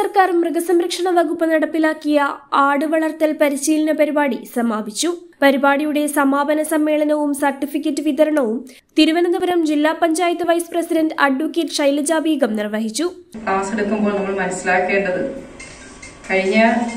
സർക്കാർ മൃഗസംരക്ഷണ വകുപ്പ് നടപ്പിലാക്കിയ ആട് വളർത്തൽ പരിശീലന പരിപാടി സമാപിച്ചു പരിപാടിയുടെ സമാപന സമ്മേളനവും സർട്ടിഫിക്കറ്റ് വിതരണവും തിരുവനന്തപുരം ജില്ലാ panchayat vice president advocate Shailaja Begum നിർവഹിച്ചു ക്ലാസ് എടുക്കുമ്പോൾ നമ്മൾ മനസ്സിലാക്കേണ്ടത് കഴിഞ്ഞ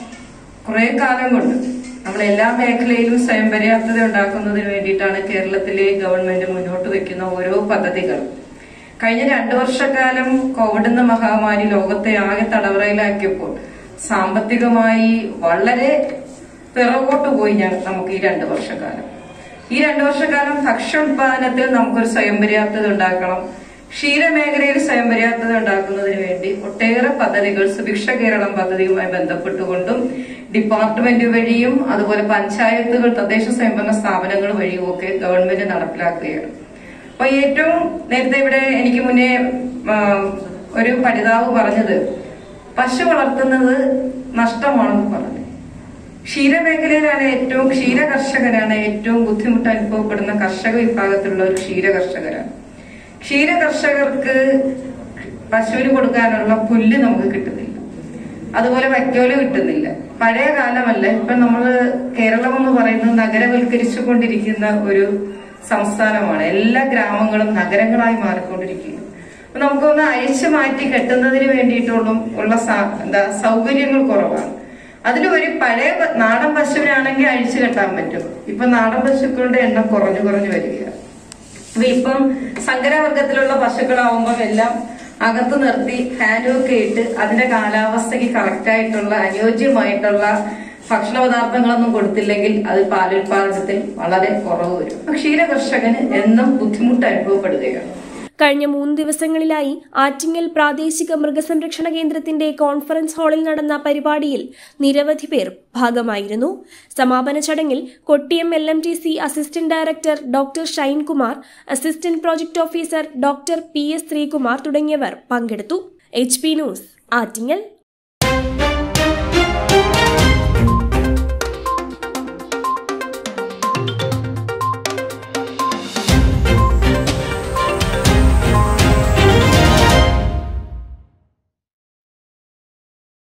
കുറെ കാലം കൊണ്ട് നമ്മൾ എല്ലാ മേഖലയിലും സ്വയം പര്യാപ്തത ഉണ്ടാക്കുന്നതിന് വേണ്ടിയിട്ടാണ് കേരളത്തിലെ ഗവൺമെന്റ് മുന്നോട്ട് വെക്കുന്ന ഓരോ പദ്ധതികളും കഴിഞ്ഞ രണ്ടു വർഷക്കാലം കോവിഡ് എന്ന മഹാമാരി ലോകത്തെ ആകെ തടവറയിലാക്കിയപ്പോൾ സാമ്പത്തികമായി വളരെ പിറകോട്ട് പോയി ഞാൻ നമുക്ക് ഈ രണ്ടു വർഷക്കാലം ഈ രണ്ടു വർഷക്കാലം ഭക്ഷ്യോത്പാദനത്തിൽ നമുക്കൊരു സ്വയം പര്യാപ്തത ഉണ്ടാക്കണം ക്ഷീരമേഖലയിൽ സ്വയം പര്യാപ്തത ഉണ്ടാക്കുന്നതിന് വേണ്ടി ഒട്ടേറെ പദ്ധതികൾ സുഭിക്ഷ കേരളം പദ്ധതിയുമായി ബന്ധപ്പെട്ടുകൊണ്ടും ഡിപ്പാർട്ട്മെന്റ് വഴിയും അതുപോലെ പഞ്ചായത്തുകൾ തദ്ദേശ സ്വയംഭരണ സ്ഥാപനങ്ങൾ വഴിയും ഒക്കെ ഗവൺമെന്റ് നടപ്പിലാക്കുകയാണ് അപ്പൊ ഏറ്റവും നേരത്തെ ഇവിടെ എനിക്ക് മുന്നേ ആ, ഒരു പഠിതാവ് പറഞ്ഞത് പശു വളർത്തുന്നത് നഷ്ടമാണെന്ന് പറഞ്ഞു ക്ഷീരമേഖലയിലാണ് ഏറ്റവും ക്ഷീര കർഷകരാണ് ഏറ്റവും ബുദ്ധിമുട്ട് അനുഭവപ്പെടുന്ന കർഷക വിഭാഗത്തിലുള്ള ഒരു ക്ഷീര കർഷകരാണ് ക്ഷീര കർഷകർക്ക് പശുവിന് കൊടുക്കാനുള്ള പുല്ല് നമുക്ക് കിട്ടുന്നില്ല അതുപോലെ വൈക്കോല് കിട്ടുന്നില്ല പഴയ കാലമല്ല ഇപ്പൊ നമ്മള് കേരളം എന്ന് പറയുന്നത് നഗരവൽക്കരിച്ചു കൊണ്ടിരിക്കുന്ന ഒരു സംസ്ഥാനമാണ് എല്ലാ ഗ്രാമങ്ങളും നഗരങ്ങളായി മാറിക്കൊണ്ടിരിക്കുന്നു അപ്പൊ നമുക്കൊന്ന് അഴിച്ചു മാറ്റി കെട്ടുന്നതിന് വേണ്ടിയിട്ടുള്ള ഉള്ള സ- എന്താ സൗകര്യങ്ങൾ കുറവാണ് അതിൽ ഒരു പഴയ പ- നാടൻ പശുവിനാണെങ്കിൽ അഴിച്ചു കെട്ടാൻ പറ്റും ഇപ്പൊ നാടൻ പശുക്കളുടെ എണ്ണം കുറഞ്ഞു കുറഞ്ഞു വരികയാണ് അപ്പൊ ഇപ്പം സങ്കരവർഗത്തിലുള്ള പശുക്കളാവുമ്പം എല്ലാം അകത്ത് നിർത്തി ഫാനും ഒക്കെ ഇട്ട് അതിന്റെ കാലാവസ്ഥയ്ക്ക് കറക്റ്റ് ആയിട്ടുള്ള അനുയോജ്യമായിട്ടുള്ള ഭക്ഷണ പദാർത്ഥങ്ങളൊന്നും കൊടുത്തില്ലെങ്കിൽ അത് പാലുൽപാദനത്തിൽ വളരെ കുറവ് വരും അപ്പൊ ക്ഷീര കർഷകന് എന്നും ബുദ്ധിമുട്ട് അനുഭവപ്പെടുകയാണ് കഴിഞ്ഞ മൂന്ന് ദിവസങ്ങളിലായി ആറ്റിങ്ങൽ പ്രാദേശിക മൃഗസംരക്ഷണ കേന്ദ്രത്തിന്റെ കോൺഫറൻസ് ഹാളിൽ നടന്ന പരിപാടിയിൽ നിരവധി പേർ ഭാഗമായിരുന്നു സമാപന ചടങ്ങിൽ Kottiyam L M T C assistant director doctor Shainkumar assistant project officer doctor P S Sreekumar തുടങ്ങിയവർ പങ്കെടുത്തു എച്ച് പി ന്യൂസ് ആറ്റിങ്ങൽ